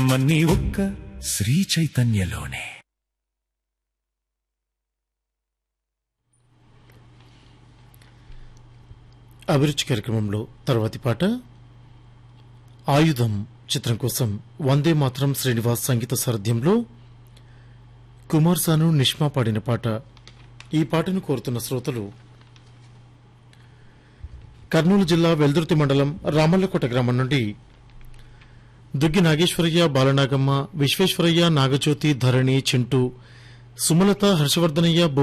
జన్మన్నీ ఒక్క శ్రీ చైతన్యలోనే అభిరుచి కార్యక్రమంలో తర్వాతి పాట ఆయుధం చిత్రం కోసం వందే మాత్రం శ్రీనివాస్ సంగీత సారథ్యంలో కుమార్ సాను నిష్మా పాడిన పాట ఈ పాటను కోరుతున్న శ్రోతలు కర్నూలు జిల్లా వెల్దుర్తి మండలం రామల్లకోట గ్రామం నుండి దుగ్గి నాగేశ్వరయ్య బాలనాగమ్మ విశ్వేశ్వరయ్య నాగజ్యోతి ధరణి చింటూ సుమలత హర్షవర్ధనయ్య